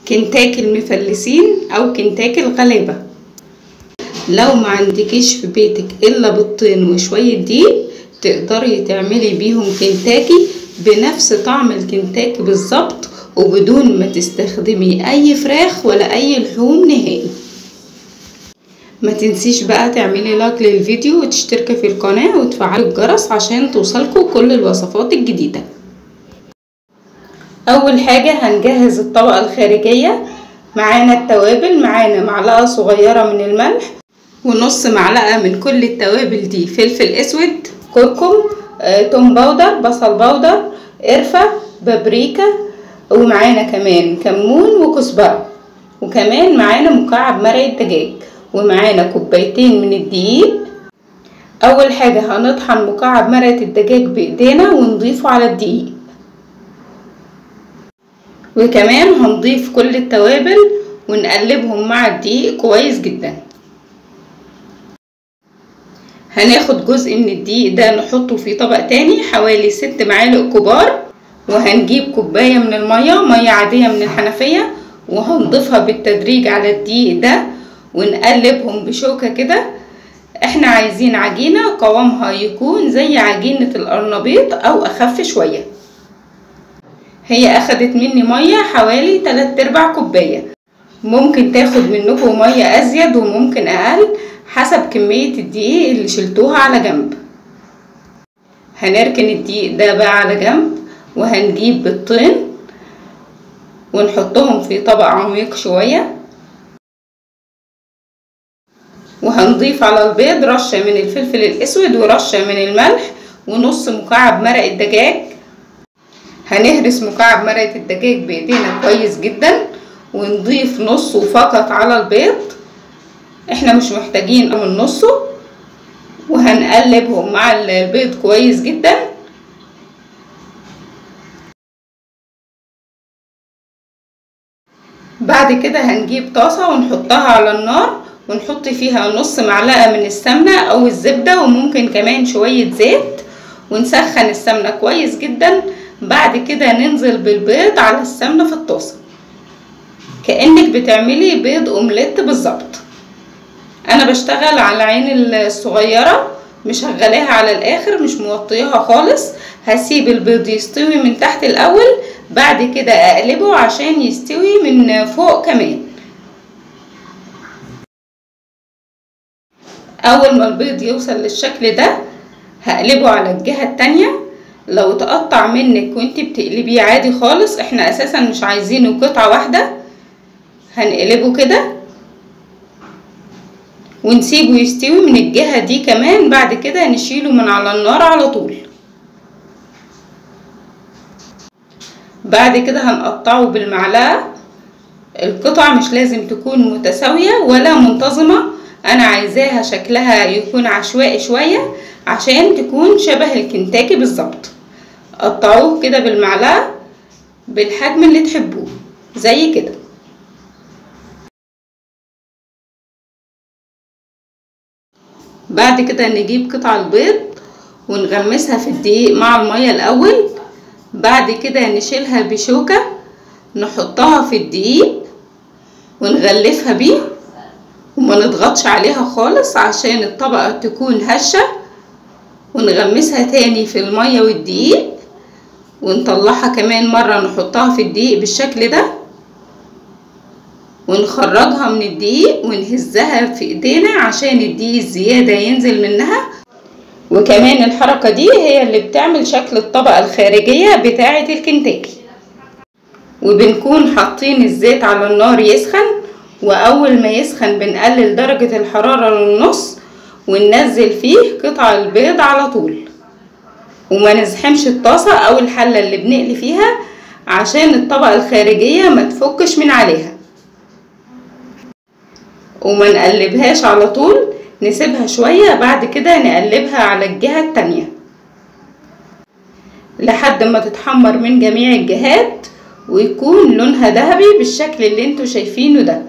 كنتاكي المفلسين او كنتاكي الغلابة لو ما عندكيش في بيتك الا بيضتين وشوية دقيق تقدري تعملي بيهم كنتاكي بنفس طعم الكنتاكي بالظبط وبدون ما تستخدمي اي فراخ ولا اي لحوم نهائي ما تنسيش بقى تعملي لايك للفيديو وتشتركي في القناة وتفعلي الجرس عشان توصلكوا كل الوصفات الجديدة اول حاجة هنجهز الطبقة الخارجية معانا التوابل معانا معلقة صغيرة من الملح ونص معلقة من كل التوابل دي فلفل اسود كركم آه، توم باودر بصل باودر قرفة بابريكا ومعانا كمان كمون وكزبرة وكمان معانا مكعب مرق الدجاج ومعانا كوبايتين من الدقيق اول حاجة هنطحن مكعب مرقة الدجاج بايدينا ونضيفه على الدقيق وكمان هنضيف كل التوابل ونقلبهم مع الدقيق كويس جدا هناخد جزء من الدقيق ده نحطه في طبق تاني حوالي ست معالق كبار وهنجيب كوباية من المية مية عادية من الحنفية وهنضيفها بالتدريج على الدقيق ده ونقلبهم بشوكة كده احنا عايزين عجينة قوامها يكون زي عجينة القرنبيط او اخف شوية هي اخدت مني مية حوالي 3 ارباع كوباية ممكن تاخد منكم مية ازيد وممكن اقل حسب كمية الدقيق اللي شلتوها على جنب هنركن الدقيق ده بقى على جنب وهنجيب بيضتين ونحطهم في طبق عميق شوية وهنضيف على البيض رشة من الفلفل الاسود ورشة من الملح ونص مكعب مرق الدجاج هنهرس مكعب مرقة الدجاج بايدينا كويس جدا ونضيف نصه فقط على البيض احنا مش محتاجين من نصه وهنقلبهم مع البيض كويس جدا بعد كده هنجيب طاسة ونحطها على النار ونحط فيها نص معلقة من السمنة او الزبدة وممكن كمان شوية زيت ونسخن السمنة كويس جدا بعد كده ننزل بالبيض على السمنة في الطاسة كأنك بتعملي بيض اومليت بالظبط انا بشتغل على العين الصغيرة مشغلاها على الاخر مش موطياها خالص هسيب البيض يستوي من تحت الاول بعد كده اقلبه عشان يستوي من فوق كمان اول ما البيض يوصل للشكل ده هقلبه على الجهة التانية لو تقطع منك وانت بتقلبيه عادي خالص احنا اساسا مش عايزينه قطعة واحدة هنقلبه كده ونسيبه يستوي من الجهة دي كمان بعد كده نشيله من على النار على طول بعد كده هنقطعه بالمعلقة القطع مش لازم تكون متساوية ولا منتظمة انا عايزاها شكلها يكون عشوائي شوية عشان تكون شبه الكنتاكي بالظبط قطعوه كده بالمعلقة بالحجم اللي تحبوه زي كده بعد كده نجيب قطع البيض ونغمسها في الدقيق مع المية الاول بعد كده نشيلها بشوكة نحطها في الدقيق ونغلفها بيه وما نضغطش عليها خالص عشان الطبقة تكون هشة ونغمسها تاني في المية والدقيق ونطلعها كمان مرة نحطها في الدقيق بالشكل ده ونخرجها من الدقيق ونهزها في ايدينا عشان الدقيق الزيادة ينزل منها وكمان الحركة دي هي اللي بتعمل شكل الطبقة الخارجية بتاعة الكنتاكي وبنكون حاطين الزيت على النار يسخن واول ما يسخن بنقلل درجة الحرارة للنص وننزل فيه قطع البيض على طول وما نزحمش الطاسة او الحلة اللي بنقلي فيها عشان الطبقة الخارجية ما تفكش من عليها وما نقلبهاش على طول نسيبها شوية بعد كده نقلبها على الجهة التانية لحد ما تتحمر من جميع الجهات ويكون لونها ذهبي بالشكل اللي انتوا شايفينه ده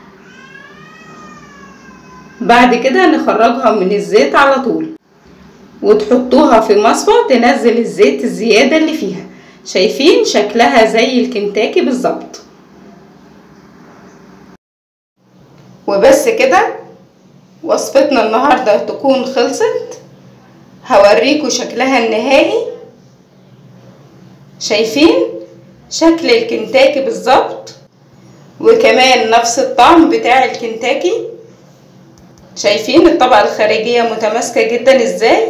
بعد كده نخرجها من الزيت على طول وتحطوها في مصفى تنزل الزيت الزيادة اللي فيها شايفين شكلها زي الكنتاكي بالظبط وبس كده وصفتنا النهاردة تكون خلصت هوريكم شكلها النهائي شايفين شكل الكنتاكي بالظبط وكمان نفس الطعم بتاع الكنتاكي شايفين الطبقة الخارجية متماسكة جدا ازاي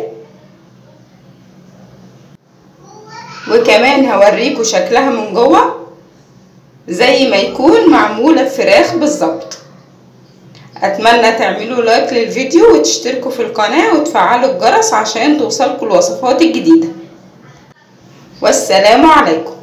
وكمان هوريكم شكلها من جوه زي ما يكون معمولة بفراخ بالظبط اتمنى تعملوا لايك للفيديو وتشتركوا في القناة وتفعلوا الجرس عشان توصلكوا الوصفات الجديدة والسلام عليكم